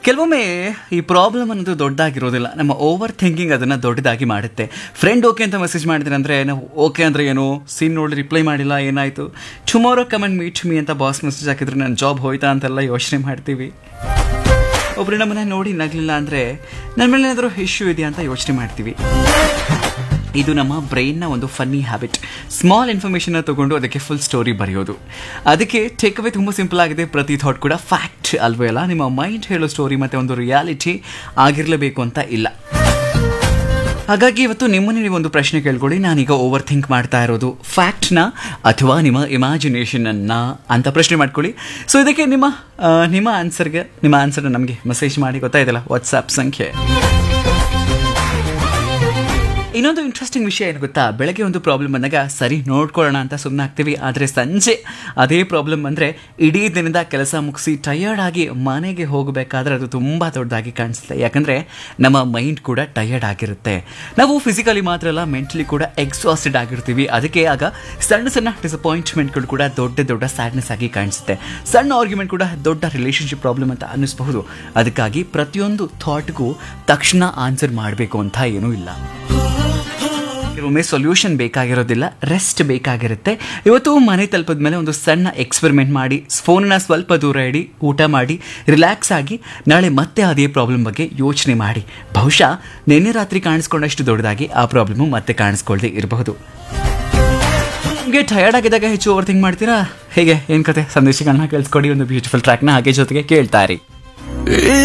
ಕೆಲವೊಮ್ಮೆ ಈ ಪ್ರಾಬ್ಲಮ್ ಅನ್ನೋದು ದೊಡ್ಡದಾಗಿರೋದಿಲ್ಲ ನಮ್ಮ ಓವರ್ ಥಿಂಕಿಂಗ್ ಅದನ್ನು ದೊಡ್ಡದಾಗಿ ಮಾಡುತ್ತೆ ಫ್ರೆಂಡ್ ಓಕೆ ಅಂತ ಮೆಸೇಜ್ ಮಾಡಿದ್ರೆ ಅಂದರೆ ನಾವು ಓಕೆ ಅಂದರೆ ಏನು ಸೀನ್ ನೋಡಿ ರಿಪ್ಲೈ ಮಾಡಿಲ್ಲ ಏನಾಯಿತು ಟುಮಾರೋ ಕಮೆಂಟ್ ಮೀಟ್ ಮೀ ಅಂತ ಬಾಸ್ ಮೆಸೇಜ್ ಹಾಕಿದ್ರೆ ನನ್ನ ಜಾಬ್ ಹೋಯ್ತಾ ಅಂತೆಲ್ಲ ಯೋಚನೆ ಮಾಡ್ತೀವಿ ಒಬ್ರು ನಮ್ಮನ್ನ ನೋಡಿ ನಗಲಿಲ್ಲ ಅಂದರೆ ನನ್ನ ಮೇಲೆ ಏನಾದರೂ ಇಶ್ಯೂ ಇದೆಯಾ ಅಂತ ಯೋಚನೆ ಮಾಡ್ತೀವಿ ಇದು ನಮ್ಮ ಬ್ರೈನ್ನ ಒಂದು ಫನ್ನಿ ಹ್ಯಾಬಿಟ್ ಸ್ಮಾಲ್ ಇನ್ಫಾರ್ಮೇಷನ್ನ ತಗೊಂಡು ಅದಕ್ಕೆ ಫುಲ್ ಸ್ಟೋರಿ ಬರೆಯೋದು ಅದಕ್ಕೆ ಟೇಕ್ ಅವೇ ತುಂಬ ಸಿಂಪಲ್ ಆಗಿದೆ ಪ್ರತಿ ಥಾಟ್ ಕೂಡ ಫ್ಯಾಕ್ಟ್ ಅಲ್ವೇ ಅಲ್ಲ ನಿಮ್ಮ ಮೈಂಡ್ ಹೇಳೋ ಸ್ಟೋರಿ ಮತ್ತು ಒಂದು ರಿಯಾಲಿಟಿ ಆಗಿರಲೇಬೇಕು ಅಂತ ಇಲ್ಲ ಹಾಗಾಗಿ ಇವತ್ತು ನಿಮ್ಮನ್ನೇ ನೀವು ಒಂದು ಪ್ರಶ್ನೆ ಕೇಳ್ಕೊಳ್ಳಿ ನಾನೀಗ ಓವರ್ ಥಿಂಕ್ ಮಾಡ್ತಾ ಇರೋದು ಫ್ಯಾಕ್ಟ್ನ ಅಥವಾ ನಿಮ್ಮ ಇಮ್ಯಾಜಿನೇಷನನ್ನ ಅಂತ ಪ್ರಶ್ನೆ ಮಾಡ್ಕೊಳ್ಳಿ ಸೊ ಇದಕ್ಕೆ ನಿಮ್ಮ ಆ, ನಿಮ್ಮ ಆನ್ಸರ್ಗೆ ನಿಮ್ಮ ಆನ್ಸರ್ನ ನಮಗೆ ಮೆಸೇಜ್ ಮಾಡಿ ಗೊತ್ತಾಯ್ತಲ್ಲ ವಾಟ್ಸಾಪ್ ಸಂಖ್ಯೆ ಇನ್ನೊಂದು ಇಂಟ್ರೆಸ್ಟಿಂಗ್ ವಿಷಯ ಏನು ಗೊತ್ತಾ ಬೆಳಗ್ಗೆ ಒಂದು ಪ್ರಾಬ್ಲಮ್ ಬಂದಾಗ ಸರಿ ನೋಡ್ಕೊಳ್ಳೋಣ ಅಂತ ಸುಮ್ಮನೆ ಆಗ್ತೀವಿ ಆದರೆ ಸಂಜೆ ಅದೇ ಪ್ರಾಬ್ಲಮ್ ಬಂದರೆ ಇಡೀ ದಿನದ ಕೆಲಸ ಮುಗಿಸಿ ಟಯರ್ಡ್ ಆಗಿ ಮನೆಗೆ ಹೋಗಬೇಕಾದ್ರೆ ಅದು ತುಂಬ ದೊಡ್ಡದಾಗಿ ಕಾಣಿಸುತ್ತೆ ಯಾಕಂದರೆ ನಮ್ಮ ಮೈಂಡ್ ಕೂಡ ಟಯರ್ಡ್ ಆಗಿರುತ್ತೆ ನಾವು ಫಿಸಿಕಲಿ ಮಾತ್ರ ಅಲ್ಲ ಮೆಂಟಲಿ ಕೂಡ ಎಕ್ಸಾಸ್ಟೆಡ್ ಆಗಿರ್ತೀವಿ ಅದಕ್ಕೆ ಆಗ ಸಣ್ಣ ಸಣ್ಣ ಡಿಸಪಾಯಿಂಟ್ಮೆಂಟ್ಗಳು ಕೂಡ ದೊಡ್ಡ ದೊಡ್ಡ ಸ್ಯಾಡ್ನೆಸ್ ಆಗಿ ಕಾಣಿಸುತ್ತೆ ಸಣ್ಣ ಆರ್ಗ್ಯುಮೆಂಟ್ ಕೂಡ ದೊಡ್ಡ ರಿಲೇಷನ್ಶಿಪ್ ಪ್ರಾಬ್ಲಮ್ ಅಂತ ಅನ್ನಿಸ್ಬಹುದು ಅದಕ್ಕಾಗಿ ಪ್ರತಿಯೊಂದು ಥಾಟ್ಗೂ ತಕ್ಷಣ ಆನ್ಸರ್ ಮಾಡಬೇಕು ಅಂತ ಏನೂ ಇಲ್ಲ ಕೆಲವೊಮ್ಮೆ ಸೊಲ್ಯೂಷನ್ ಬೇಕಾಗಿರೋದಿಲ್ಲ ರೆಸ್ಟ್ ಬೇಕಾಗಿರುತ್ತೆ ಇವತ್ತು ಮನೆ ತಲುಪಿದ ಮೇಲೆ ಒಂದು ಸಣ್ಣ ಎಕ್ಸ್ಪೆರಿಮೆಂಟ್ ಮಾಡಿ ಫೋನನ್ನ ಸ್ವಲ್ಪ ದೂರ ಇಡಿ ಊಟ ಮಾಡಿ ರಿಲ್ಯಾಕ್ಸ್ ಆಗಿ ನಾಳೆ ಮತ್ತೆ ಅದೇ ಪ್ರಾಬ್ಲಮ್ ಬಗ್ಗೆ ಯೋಚನೆ ಮಾಡಿ ಬಹುಶಃ ನಿನ್ನೆ ರಾತ್ರಿ ಕಾಣಿಸ್ಕೊಂಡಷ್ಟು ದೊಡ್ಡದಾಗಿ ಆ ಪ್ರಾಬ್ಲಮ್ಮು ಮತ್ತೆ ಕಾಣಿಸ್ಕೊಳ್ದೆ ಇರಬಹುದು ನಿಮಗೆ ಟಯರ್ಡ್ ಆಗಿದ್ದಾಗ ಹೆಚ್ಚು ಓವರ್ ಥಿಂಕ್ ಮಾಡ್ತೀರಾ ಹೇಗೆ ಏನು ಕತೆ ಸಂದೇಶಗಳನ್ನ ಕೇಳಿಸ್ಕೊಡಿ ಒಂದು ಬ್ಯೂಟಿಫುಲ್ ಟ್ರ್ಯಾಕ್ನ ಹಾಗೆ ಜೊತೆಗೆ ಕೇಳ್ತಾ ಇರಿ